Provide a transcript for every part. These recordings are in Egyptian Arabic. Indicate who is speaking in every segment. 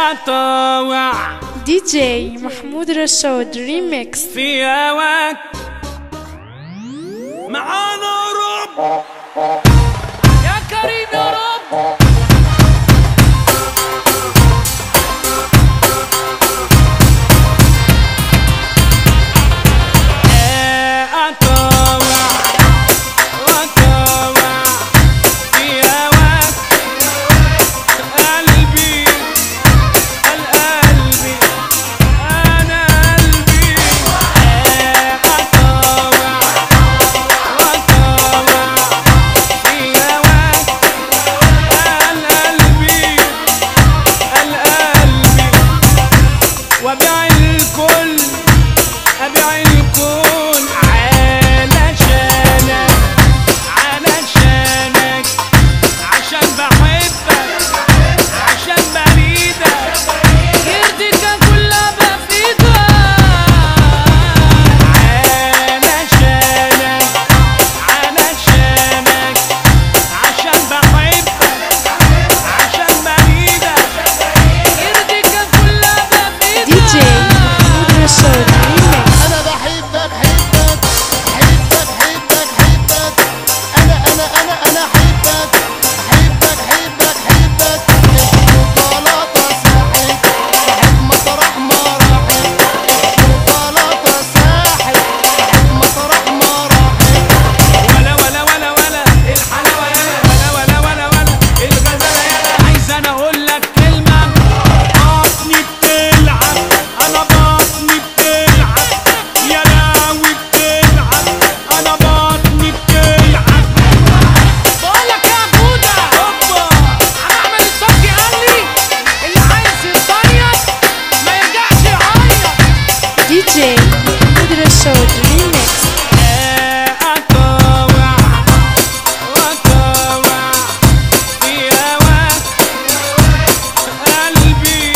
Speaker 1: أطاوع
Speaker 2: دي جي محمود رشاد ريميكس
Speaker 1: في هواك معانا رب يا كريم يا رب أطاوع وأطاوع في هواك قلبي القلبي أنا قلبي أطاوع وأطاوع في هواك القلبي القلبي وأبيع الكل أبيع الكون علشانك علشانك عشان بحبك عشان بريدك يرضيك كلها بفيدك علشانك علشانك عشان بحبك عشان بريدك يرضيك كلها بفيدك
Speaker 2: دي جي محمود رشاد ريميكس
Speaker 3: انا بحبك حبك حبك حبك حبك انا انا انا انا حبك حبك حبك حبك الشوكولاتة ساحل صاحب مطرح ما راحت الشوكولاتة ساحل صاحب مطرح ما راحت
Speaker 1: ولا ولا ولا ولا الحلاوه يلا ولا ولا ولا ولا الغزاله يلا عايز انا اقول لك كلمه بطني بتلعب انا بطني بتلعب يا لاوي بتلعب انا بطني بتلعب بقول لك يا بودا هوبا انا اعمل الصوت قال لي اللي عايز يصيط ما يرجعش يعيط
Speaker 2: دي جي محمود رشاد ريميكس
Speaker 1: أطاوع وأطاوع في هواك قلبي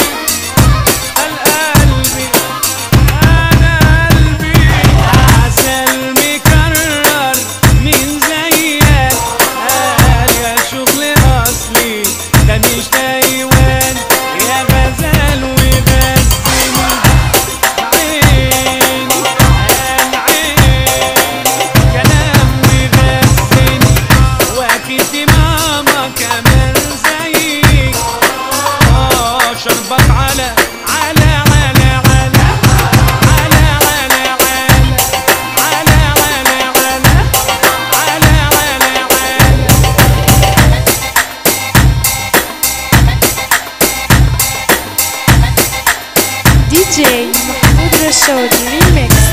Speaker 1: القلبي أنا قلبي عسل مكرر من زيك قال يا شغل أصلي ده مش تايوان يا غزال وغزني عيني العين كلام وغزني واكيد ماما كمان زيك اه شربت على على على على على على على على على على على على على
Speaker 2: دي جي محمود رشاد ريميكس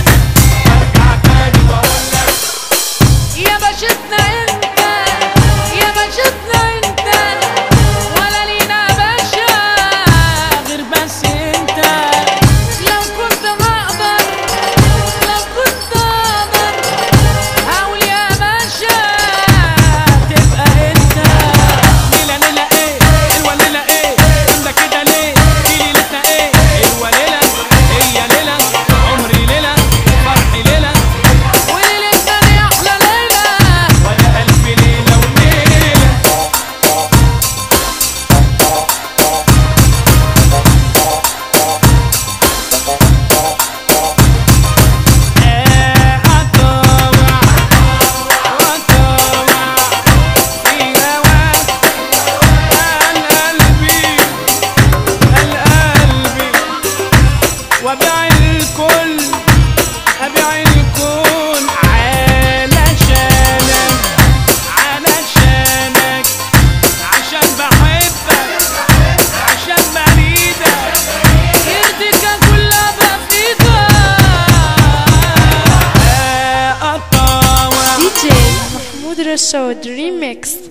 Speaker 1: يا باشتنا انت يا باشتنا انت ولا لينا باشا غير بس انت لو كنت هقدر لو كنت اقدر حاول يا باشا تبقى انت ليلة ليلة ايه حلوة ليلة ايه جامدة كده ليه دي ليلتنا ايه حلوة ليلة هي ليلة عمري ليلة فرحي ليلة وليلتنا دي احلى ليلة ويا قلبي ليلة وليلة أطاوع وأطاوع في هواك القلبي القلبي وأبيع الكل أبيع الكون علشانك علشانك عشان بحبك عشان بريدك يرضيك كلها بفيدك أطاوع
Speaker 2: دي جي محمود رشاد ريميكس